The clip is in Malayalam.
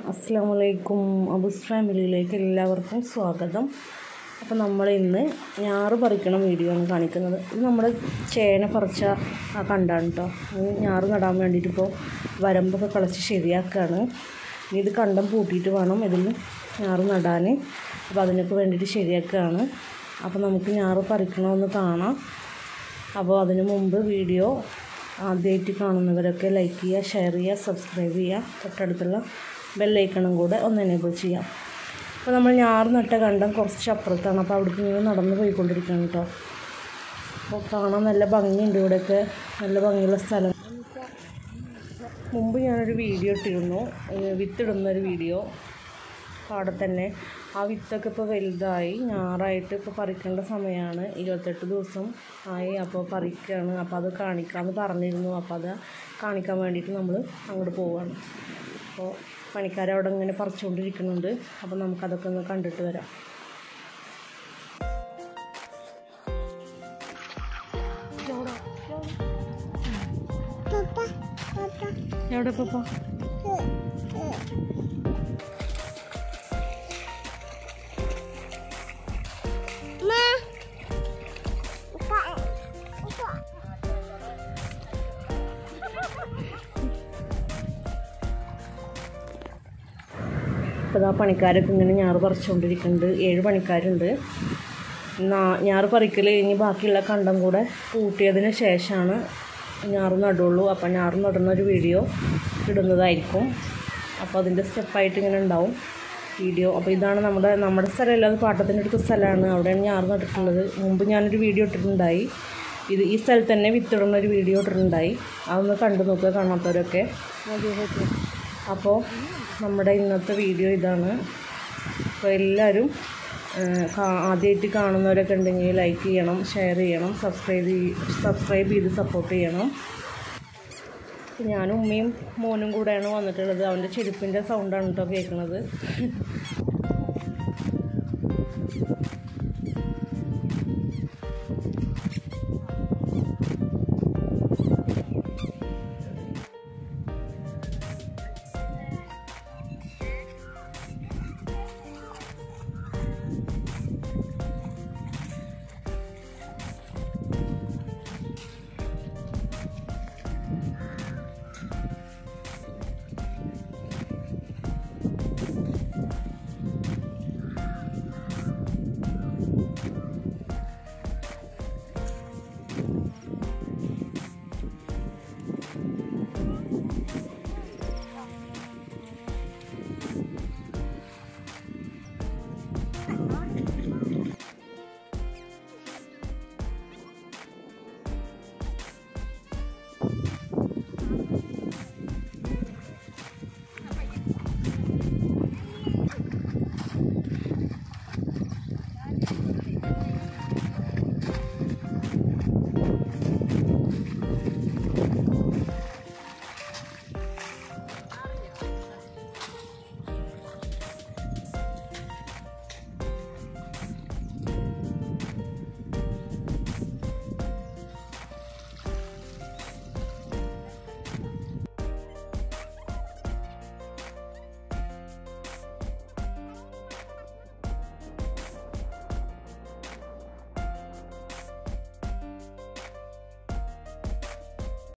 അസ്സാം വലൈക്കും അബുസ് ഫാമിലിയിലേക്ക് എല്ലാവർക്കും സ്വാഗതം അപ്പോൾ നമ്മൾ ഇന്ന് ഞാറ് പറിക്കണ വീഡിയോ ആണ് കാണിക്കുന്നത് ഇത് നമ്മുടെ ചേന പറിച്ച ആ കണ്ടാണ് കേട്ടോ അത് ഞാറ് നടാൻ വേണ്ടിയിട്ട് ഇപ്പോൾ വരമ്പൊക്കെ കളച്ച് ശരിയാക്കുകയാണ് ഇനി ഇത് കണ്ടം പൂട്ടിയിട്ട് വേണം ഇതിൽ ഞാറ് നടാൻ അപ്പോൾ അതിനൊക്കെ വേണ്ടിയിട്ട് ശരിയാക്കുകയാണ് അപ്പോൾ നമുക്ക് ഞാറ് പറിക്കണമെന്ന് കാണാം അപ്പോൾ അതിനു മുമ്പ് വീഡിയോ ആദ്യമായിട്ട് കാണുന്നവരൊക്കെ ലൈക്ക് ചെയ്യുക ഷെയർ ചെയ്യുക സബ്സ്ക്രൈബ് ചെയ്യുക തൊട്ടടുത്തുള്ള ബെല്ലൈക്കണും കൂടെ ഒന്ന് എനേബിൾ ചെയ്യാം അപ്പോൾ നമ്മൾ ഞാറ് നട്ട കണ്ടം കുറച്ച് അപ്പുറത്താണ് അപ്പോൾ അവിടേക്ക് ഇങ്ങനെ നടന്ന് പോയിക്കൊണ്ടിരിക്കുകയാണ് കേട്ടോ അപ്പോൾ കാണാൻ നല്ല ഭംഗിയുണ്ട് ഇവിടെയൊക്കെ നല്ല ഭംഗിയുള്ള സ്ഥലം മുമ്പ് ഞാനൊരു വീഡിയോ ഇട്ടിരുന്നു ഏഹ് വിത്തിടുന്ന ഒരു വീഡിയോ അവിടെ തന്നെ ആ വിത്തൊക്കെ ഇപ്പോൾ വലുതായി ഞാറായിട്ട് ഇപ്പോൾ പറിക്കേണ്ട സമയമാണ് ഇരുപത്തെട്ട് ദിവസം ആയി അപ്പോൾ പറിക്കുകയാണ് അപ്പോൾ അത് കാണിക്കാമെന്ന് പറഞ്ഞിരുന്നു അപ്പോൾ അത് കാണിക്കാൻ വേണ്ടിയിട്ട് നമ്മൾ അങ്ങോട്ട് പോവുകയാണ് അപ്പോൾ പണിക്കാരവിടെ ഇങ്ങനെ പറിച്ചുകൊണ്ടിരിക്കുന്നുണ്ട് അപ്പോൾ നമുക്കതൊക്കെ ഒന്ന് കണ്ടിട്ട് വരാം എവിടെ ഇപ്പോൾ ഇപ്പോൾ ആ പണിക്കാരൊക്കെ ഇങ്ങനെ ഞാറ് പറിച്ചുകൊണ്ടിരിക്കുന്നുണ്ട് ഏഴ് പണിക്കാരുണ്ട് നാ ഞാറ് പറിക്കൽ കഴിഞ്ഞ് ബാക്കിയുള്ള കണ്ടം കൂടെ കൂട്ടിയതിന് ശേഷമാണ് ഞാറ് നടുള്ളൂ അപ്പോൾ ഞാറ് നടുന്ന ഒരു വീഡിയോ ഇടുന്നതായിരിക്കും അപ്പോൾ അതിൻ്റെ സ്റ്റെപ്പായിട്ട് ഇങ്ങനെ ഉണ്ടാവും വീഡിയോ അപ്പോൾ ഇതാണ് നമ്മുടെ നമ്മുടെ സ്ഥലമല്ല അത് പാട്ടത്തിനടുത്ത സ്ഥലമാണ് അവിടെയാണ് ഞാറ് നട്ടിട്ടുള്ളത് മുമ്പ് ഞാനൊരു വീഡിയോ ഇട്ടിട്ടുണ്ടായി ഇത് ഈ സ്ഥലത്ത് തന്നെ വിത്തിടുന്ന ഒരു വീഡിയോ ഇട്ടിട്ടുണ്ടായി അതൊന്ന് കണ്ടു നോക്കുക കാണാത്തവരൊക്കെ അപ്പോൾ നമ്മുടെ ഇന്നത്തെ വീഡിയോ ഇതാണ് അപ്പോൾ എല്ലാവരും ആദ്യമായിട്ട് കാണുന്നവരൊക്കെ ഉണ്ടെങ്കിൽ ലൈക്ക് ചെയ്യണം ഷെയർ ചെയ്യണം സബ്സ്ക്രൈബ് സബ്സ്ക്രൈബ് ചെയ്ത് സപ്പോർട്ട് ചെയ്യണം ഞാനും ഉമ്മയും മോനും കൂടെയാണ് വന്നിട്ടുള്ളത് അവൻ്റെ ചെരുപ്പിൻ്റെ സൗണ്ടാണ് കേട്ടോ കേൾക്കുന്നത്